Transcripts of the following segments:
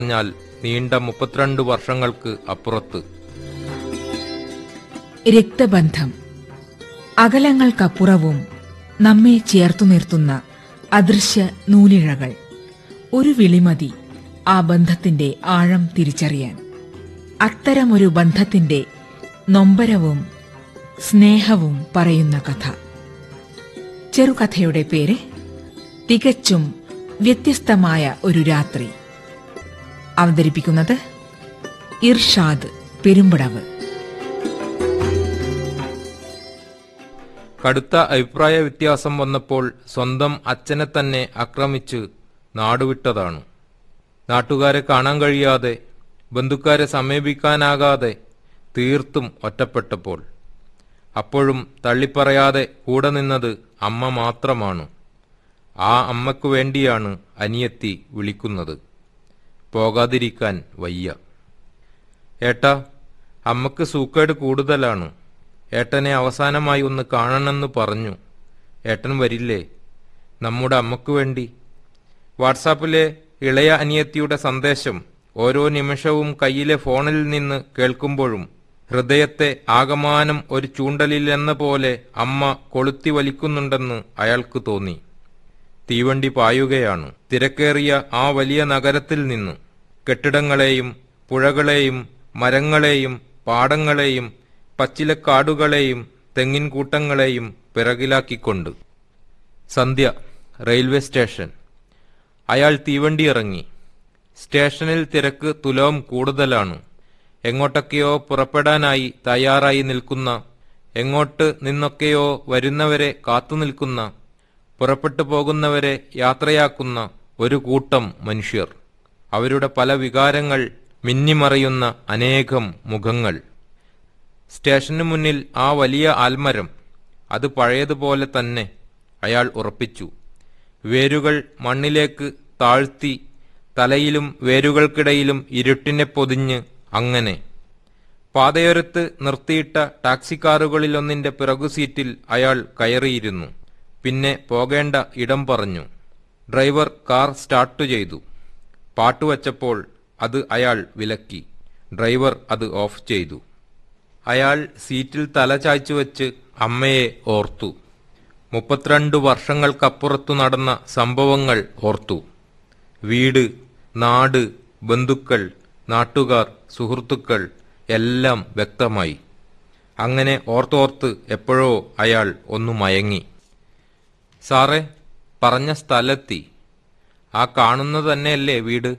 പറഞ്ഞാൽ നീണ്ട മുപ്പത്തിരണ്ട് വർഷങ്ങൾക്ക് അപ്പുറത്ത് രക്തബന്ധം അകലങ്ങൾക്കപ്പുറവും നമ്മെ ചേർത്തു നിർത്തുന്ന അദൃശ്യ നൂലിഴകൾ ഒരു വിളിമതി ആ ബന്ധത്തിന്റെ ആഴം തിരിച്ചറിയാൻ അത്തരമൊരു ബന്ധത്തിന്റെ നൊമ്പരവും സ്നേഹവും പറയുന്ന കഥ ചെറുകഥയുടെ പേര് തികച്ചും വ്യത്യസ്തമായ ഒരു രാത്രി അവതരിപ്പിക്കുന്നത് ഇർഷാദ് പെരുമ്പടവ് കടുത്ത അഭിപ്രായ വ്യത്യാസം വന്നപ്പോൾ സ്വന്തം അച്ഛനെ തന്നെ ആക്രമിച്ച് നാടുവിട്ടതാണ് നാട്ടുകാരെ കാണാൻ കഴിയാതെ ബന്ധുക്കാരെ സമീപിക്കാനാകാതെ തീർത്തും ഒറ്റപ്പെട്ടപ്പോൾ അപ്പോഴും തള്ളിപ്പറയാതെ കൂടെ നിന്നത് അമ്മ മാത്രമാണ് ആ അമ്മയ്ക്കു വേണ്ടിയാണ് അനിയത്തി വിളിക്കുന്നത് പോകാതിരിക്കാൻ വയ്യ ഏട്ടാ അമ്മക്ക് സൂക്കേട് കൂടുതലാണ് ഏട്ടനെ അവസാനമായി ഒന്ന് കാണണമെന്ന് പറഞ്ഞു ഏട്ടൻ വരില്ലേ നമ്മുടെ അമ്മക്ക് വേണ്ടി വാട്സാപ്പിലെ ഇളയ അനിയത്തിയുടെ സന്ദേശം ഓരോ നിമിഷവും കയ്യിലെ ഫോണിൽ നിന്ന് കേൾക്കുമ്പോഴും ഹൃദയത്തെ ആകമാനം ഒരു ചൂണ്ടലിലെന്ന പോലെ അമ്മ കൊളുത്തി വലിക്കുന്നുണ്ടെന്ന് അയാൾക്ക് തോന്നി തീവണ്ടി പായുകയാണ് തിരക്കേറിയ ആ വലിയ നഗരത്തിൽ നിന്ന് കെട്ടിടങ്ങളെയും പുഴകളെയും മരങ്ങളെയും പാടങ്ങളെയും പച്ചിലക്കാടുകളെയും തെങ്ങിൻ കൂട്ടങ്ങളെയും പിറകിലാക്കിക്കൊണ്ട് സന്ധ്യ റെയിൽവേ സ്റ്റേഷൻ അയാൾ തീവണ്ടി ഇറങ്ങി സ്റ്റേഷനിൽ തിരക്ക് തുലവും കൂടുതലാണ് എങ്ങോട്ടൊക്കെയോ പുറപ്പെടാനായി തയ്യാറായി നിൽക്കുന്ന എങ്ങോട്ട് നിന്നൊക്കെയോ വരുന്നവരെ കാത്തുനിൽക്കുന്ന പുറപ്പെട്ടു പോകുന്നവരെ യാത്രയാക്കുന്ന ഒരു കൂട്ടം മനുഷ്യർ അവരുടെ പല വികാരങ്ങൾ മിന്നിമറയുന്ന അനേകം മുഖങ്ങൾ സ്റ്റേഷനു മുന്നിൽ ആ വലിയ ആൽമരം അത് പഴയതുപോലെ തന്നെ അയാൾ ഉറപ്പിച്ചു വേരുകൾ മണ്ണിലേക്ക് താഴ്ത്തി തലയിലും വേരുകൾക്കിടയിലും ഇരുട്ടിനെ പൊതിഞ്ഞ് അങ്ങനെ പാതയോരത്ത് നിർത്തിയിട്ട ടാക്സിക്കാറുകളിലൊന്നിന്റെ പിറകു സീറ്റിൽ അയാൾ കയറിയിരുന്നു പിന്നെ പോകേണ്ട ഇടം പറഞ്ഞു ഡ്രൈവർ കാർ സ്റ്റാർട്ട് ചെയ്തു പാട്ടുവച്ചപ്പോൾ അത് അയാൾ വിലക്കി ഡ്രൈവർ അത് ഓഫ് ചെയ്തു അയാൾ സീറ്റിൽ തല ചായ്ച്ചു വെച്ച് അമ്മയെ ഓർത്തു മുപ്പത്തിരണ്ട് വർഷങ്ങൾക്കപ്പുറത്തു നടന്ന സംഭവങ്ങൾ ഓർത്തു വീട് നാട് ബന്ധുക്കൾ നാട്ടുകാർ സുഹൃത്തുക്കൾ എല്ലാം വ്യക്തമായി അങ്ങനെ ഓർത്തോർത്ത് എപ്പോഴോ അയാൾ ഒന്നു മയങ്ങി സാറേ പറഞ്ഞ സ്ഥലത്തി ആ കാണുന്നത് തന്നെയല്ലേ വീട്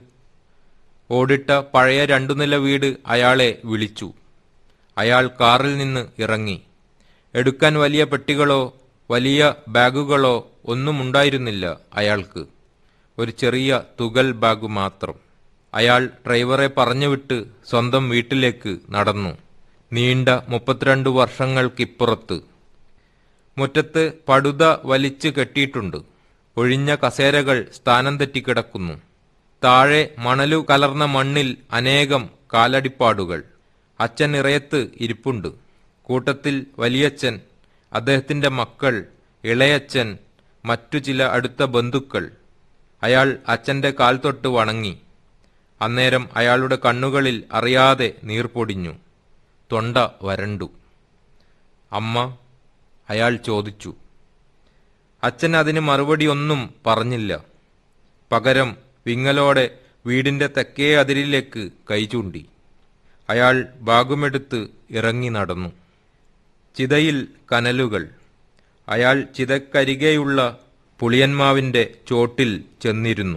ഓടിട്ട പഴയ രണ്ടു നില വീട് അയാളെ വിളിച്ചു അയാൾ കാറിൽ നിന്ന് ഇറങ്ങി എടുക്കാൻ വലിയ പെട്ടികളോ വലിയ ബാഗുകളോ ഒന്നും ഉണ്ടായിരുന്നില്ല അയാൾക്ക് ഒരു ചെറിയ തുകൽ ബാഗ് മാത്രം അയാൾ ഡ്രൈവറെ പറഞ്ഞുവിട്ട് സ്വന്തം വീട്ടിലേക്ക് നടന്നു നീണ്ട മുപ്പത്തിരണ്ട് വർഷങ്ങൾക്കിപ്പുറത്ത് മുറ്റത്ത് പടുത വലിച്ചു കെട്ടിയിട്ടുണ്ട് ഒഴിഞ്ഞ കസേരകൾ സ്ഥാനം തെറ്റിക്കിടക്കുന്നു താഴെ മണലു കലർന്ന മണ്ണിൽ അനേകം കാലടിപ്പാടുകൾ അച്ഛൻ ഇറയത്ത് ഇരിപ്പുണ്ട് കൂട്ടത്തിൽ വലിയച്ഛൻ അദ്ദേഹത്തിന്റെ മക്കൾ ഇളയച്ഛൻ മറ്റു ചില അടുത്ത ബന്ധുക്കൾ അയാൾ അച്ഛന്റെ കാൽ തൊട്ട് വണങ്ങി അന്നേരം അയാളുടെ കണ്ണുകളിൽ അറിയാതെ നീർപ്പൊടിഞ്ഞു തൊണ്ട വരണ്ടു അമ്മ അയാൾ ചോദിച്ചു അച്ഛൻ അതിന് മറുപടിയൊന്നും പറഞ്ഞില്ല പകരം വിങ്ങലോടെ വീടിന്റെ തെക്കേ അതിരിലേക്ക് കൈ ചൂണ്ടി അയാൾ ബാഗുമെടുത്ത് ഇറങ്ങി നടന്നു ചിതയിൽ കനലുകൾ അയാൾ ചിതക്കരികെയുള്ള പുളിയന്മാവിന്റെ ചോട്ടിൽ ചെന്നിരുന്നു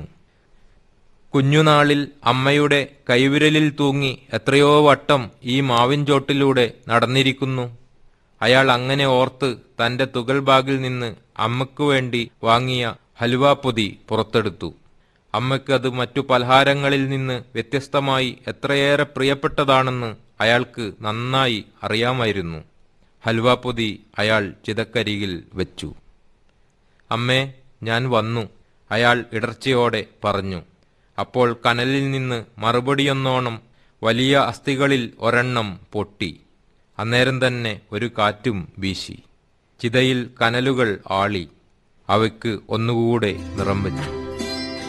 കുഞ്ഞുനാളിൽ അമ്മയുടെ കൈവിരലിൽ തൂങ്ങി എത്രയോ വട്ടം ഈ മാവിൻ ചോട്ടിലൂടെ നടന്നിരിക്കുന്നു അയാൾ അങ്ങനെ ഓർത്ത് തന്റെ തുകൽ ബാഗിൽ നിന്ന് അമ്മയ്ക്കു വേണ്ടി വാങ്ങിയ ഹലുവാപ്പൊതി പുറത്തെടുത്തു അമ്മയ്ക്ക് അത് മറ്റു പലഹാരങ്ങളിൽ നിന്ന് വ്യത്യസ്തമായി എത്രയേറെ പ്രിയപ്പെട്ടതാണെന്ന് അയാൾക്ക് നന്നായി അറിയാമായിരുന്നു ഹൽവാപ്പൊതി അയാൾ ചിതക്കരികിൽ വെച്ചു അമ്മേ ഞാൻ വന്നു അയാൾ ഇടർച്ചയോടെ പറഞ്ഞു അപ്പോൾ കനലിൽ നിന്ന് മറുപടിയൊന്നോണം വലിയ അസ്ഥികളിൽ ഒരെണ്ണം പൊട്ടി അന്നേരം തന്നെ ഒരു കാറ്റും വീശി ചിതയിൽ കനലുകൾ ആളി അവയ്ക്ക് ഒന്നുകൂടെ നിറം വെച്ചു